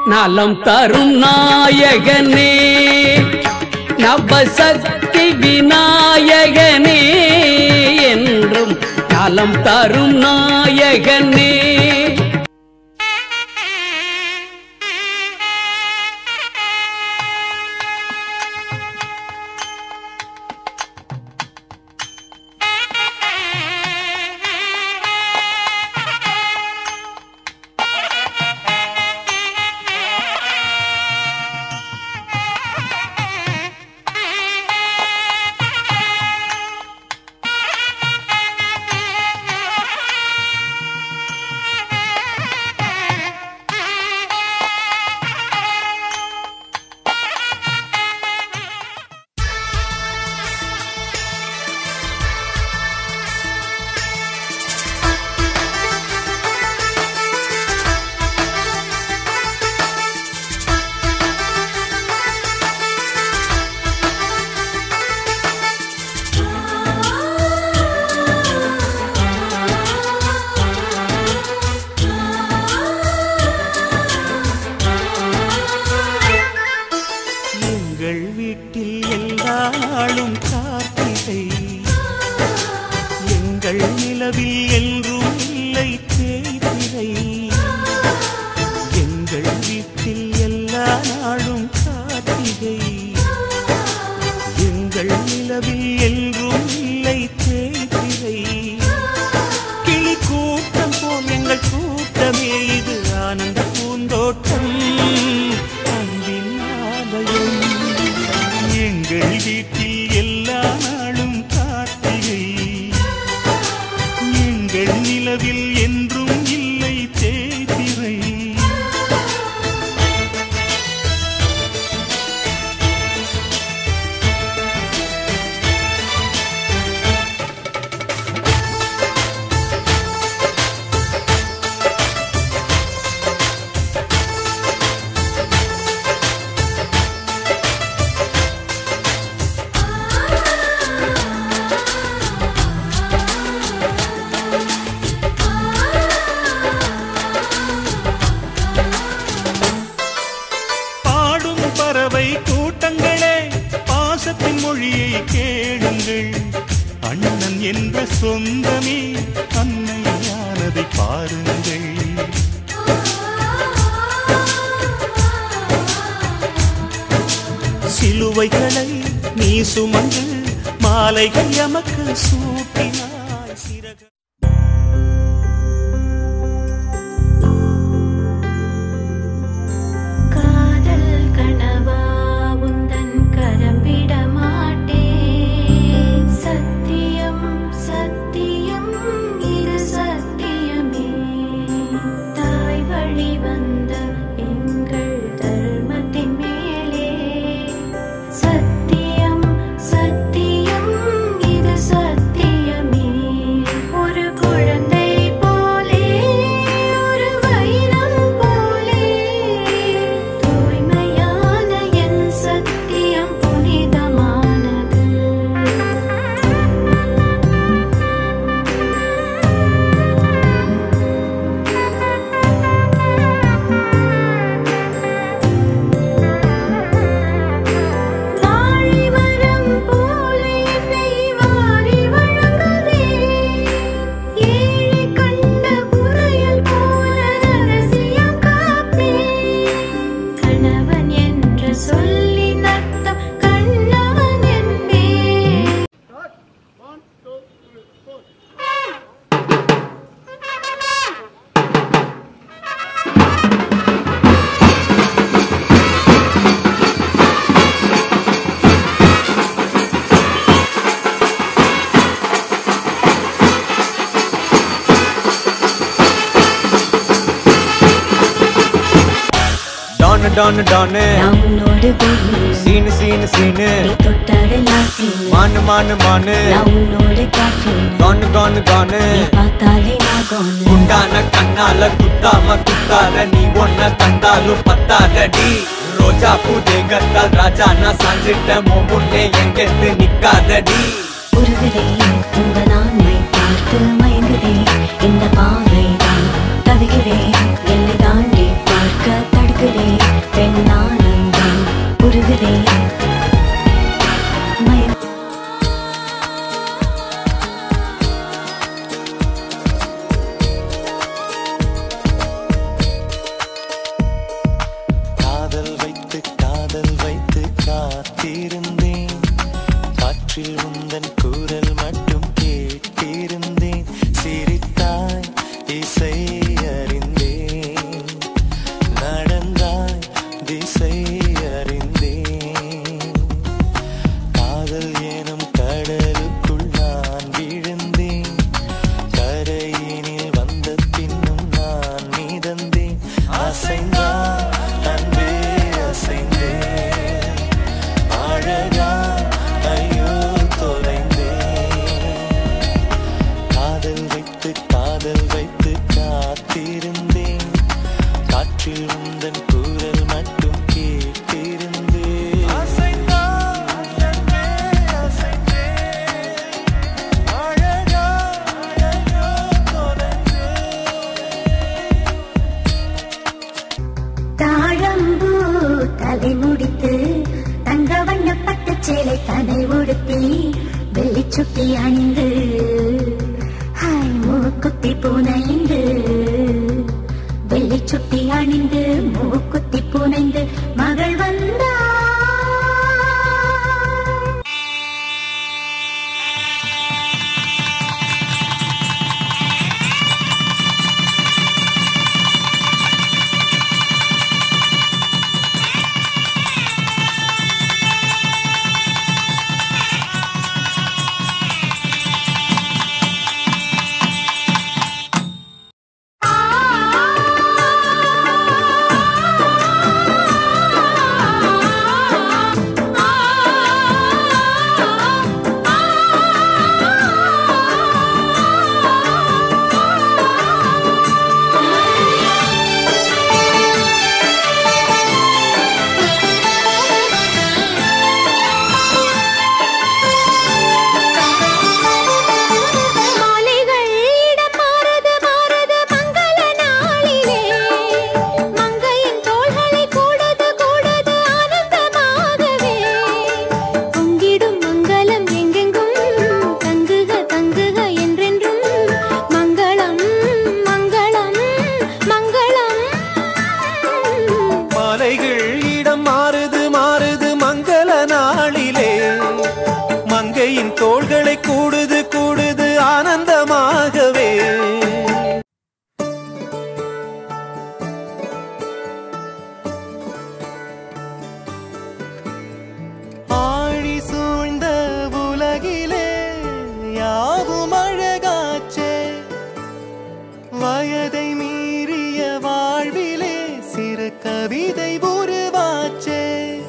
நலம் தரும் நாயகனே நவசக்தி விநாயகனே என்றும் நலம் தரும் நாயகனே எங்கள் வீட்டில் எல்லா நாளும் கார்த்திகை எங்கள் நிலவில் என்றும் இல்லை தேய்திரை எங்கள் வீட்டில் எல்லா நாளும் கார்த்திகை எங்கள் நிலவில் என்றும் இல்லை தேய்திரை கிளி கூட்டம் போல் எங்கள் கூட்டமே இது ஆனந்த பூந்தோட்டம் அன்பின் ஆலயம் எங்கள் வீட்டில் எல்லா நாளும் கார்த்திகை எங்கள் நிலவில் என்றும் இல்லை தேய்திரை பாடும் பறவை கூட்டங்களே பாசத்தின் மொழியை கேளுங்கள் அண்ணன் என்ற சொந்தமே அன்னையானதை பாருங்கள் சிலுவைகளை நீ சுமந்து மாலைகள் எமக்கு சூட்டினாய் சிறக காதல் கனவா உந்தன் கரம் விட மாட்டேன் சத்தியம் சத்தியம் இது சத்தியமே தாய் வழி வந்த எங்கள் தர்மத்தின் மேலே சத்தியம் சத்தியம் இது சத்தியமே ஒரு குழந்தை போலே ஒரு வைரம் போலே தூய்மையான என் சத்தியம் புனிதமானது வாழிமரம் போலே என்னை வாரி வழங்குதே ஏழை கண்ட புதையல் போல ரகசியம் காப்பே கணவன் என்ற சொல்லின் அர்த்தம் கண்ணவன் என்பே டான் டான் டானு நான் உன்னோடு போய் சீனு சீனு சீனு நீ தொட்டதெல்லாம் சீனு மானு மானு மானு நான் உன்னோடு காஃபின் கானு கானு கானு நீ பார்த்தாலே நான் கோனு குண்டான கண்ணால குத்தாம குத்தாத நீ ஒன்ன கண்டாலும் பத்தாதடி ரோஜா பூ தேகத்தால் ராஜா நான் சாஞ்சிட்ட மோ முன்னே எங்கெத்து நிக்காதடி உருகுதே உங்க நான்மை பார்த்து மயங்குதே இந்த பாவை தான் தவிக்கிறேன் என்னை தாண்டி பார்க்க தடுக்குதே காத்திருந்தேன் காற்றில் உந்தன் குரல் மட்டும் கேட்டிருந்தேன் தாழம்பூ தலை முடித்து தங்க வண்ண பட்டு சேலை தலை உடுத்தி வெள்ளி சுட்டி அணிந்து ஹாய் மூக்குத்தி பூனைந்து வெள்ளி சுட்டி அணிந்து மூக்குத்தி பூனைந்து மகள் வந்தா மாலைகள் இடம் மாறுது மாறுது மங்கள நாளிலே மங்கையின் தோள்களை கூடுது கூடுது ஆனந்தமாகவே பொங்கிடும் மங்களம் எங்கெங்கும் தங்குக தங்குக என்றென்றும் மங்களம் மங்களம் மங்களம் மாலைகள் இடம் மாறுது மாறுது மங்கள நாளிலே மங்கையின் தோள்களை கூடுது கூடுது ஆனந்தமாகவே ஆழி சூழ்ந்த உலகிலே யாவும் அழகாச்சே வயதை மீறிய வாழ்விலே சிறு கவிதை உருவாச்சே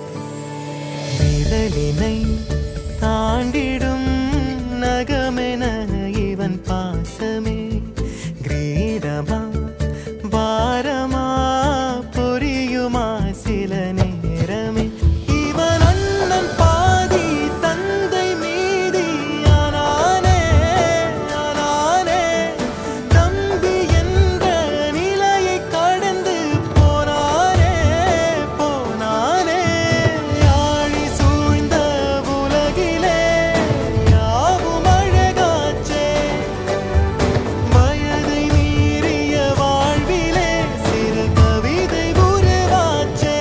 விரலினை தாண்டிடும் நகமென இவன் பாசமே கிரீடமா பாரமா புரியுமா சில நேரமே இவன் அண்ணன் பாதி தந்தை மீதி ஆனானே ஆனானே தம்பி என்ற நிலையை கடந்து போனானே போனானே ஆழி சூழ்ந்த உலகிலே யாவும் அழகாச்சே வயதை மீறிய வாழ்விலே சிறு கவிதை உருவாச்சே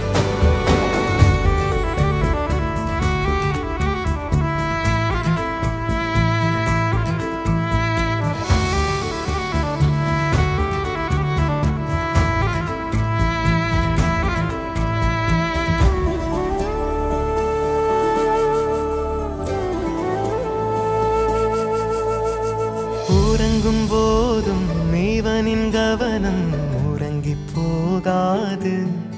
உறங்கும் போதும் இவனின் கவனம் உறங்கி போகாது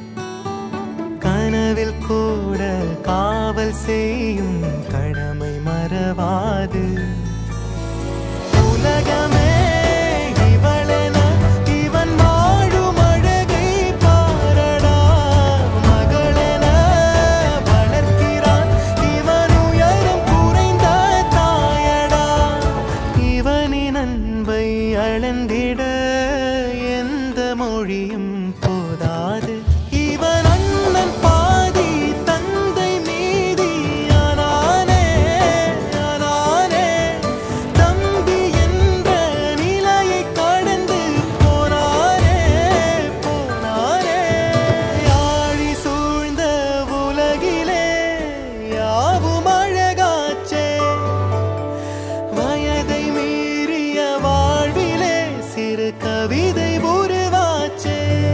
கனவில் கூட காவல் செய்யும் கடமை மறவாது உலகமே இவளென இவன் வாழும் அழகை பாரடா மகளென வளர்க்கிறான் இவன் உயரம் குறைந்த தாயடா இவனின் அன்பை அளந்திட எந்த மொழியும் போதாது இவன் அண்ணன் பாதி தந்தை மீதி ஆனானே ஆனானே தம்பி என்ற நிலையை கடந்து போனானே போனானே ஆழி சூழ்ந்த உலகிலே யாவும் அழகாச்சே வயதை மீறிய வாழ்விலே சிறு கவிதை உருவாச்சே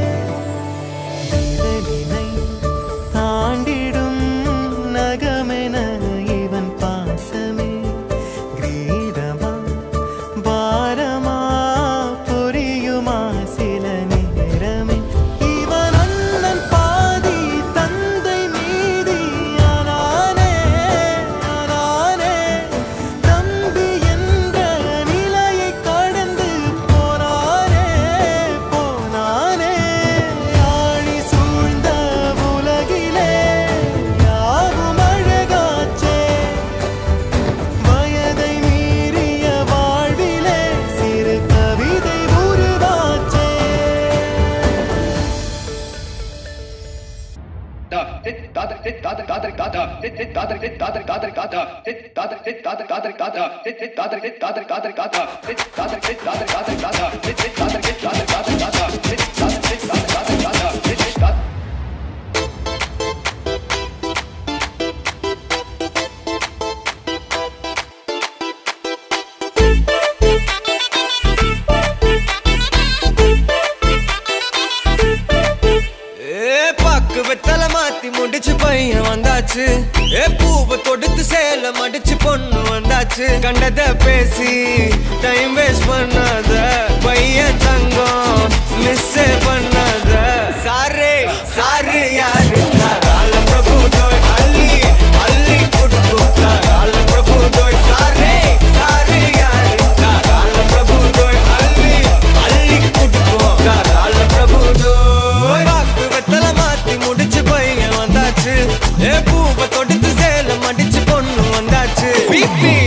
ஏ பாக்கு வெத்தல மாத்தி முடிச்சு பையன் வந்தாச்சு ஏ பூவை தொடுத்து சேல மடிச்சு பொண்ணு வந்தாச்சு கண்டத பேசி டைம் வேஸ்ட் பண்ணாத பையன் தங்கம் மிஸ் பண்ணாத சாரே சாரு யாரு கால பிரபு தோய் அள்ளி அள்ளி கொடுத்து கால பிரபு தோய் சாரே சாரு யாரு கால பிரபு தோய் அள்ளி அள்ளி கொடுத்து கால பிரபு தோய் வாக்கு வெத்தல மாத்தி முடிச்சு பையன் வந்தாச்சு ஏ பூவை தொடுத்து சேல மடிச்சு பொண்ணு வந்தாச்சு பிபி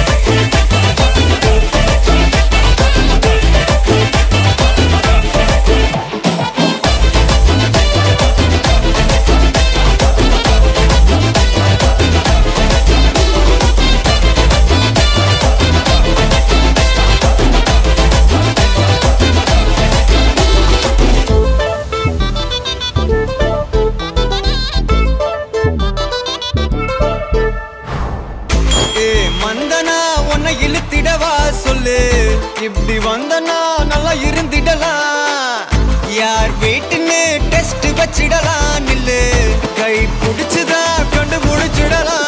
ஏ மந்தனா உன்னை இழுத்திடவா சொல்லு இப்படி வந்தனா நல்லா இருந்திடலாம் யார் வீட்டுன்னு டெஸ்ட் வச்சிடலாம் நில்லு கை பிடிச்சுதா கண்டு முடிச்சிடலாம்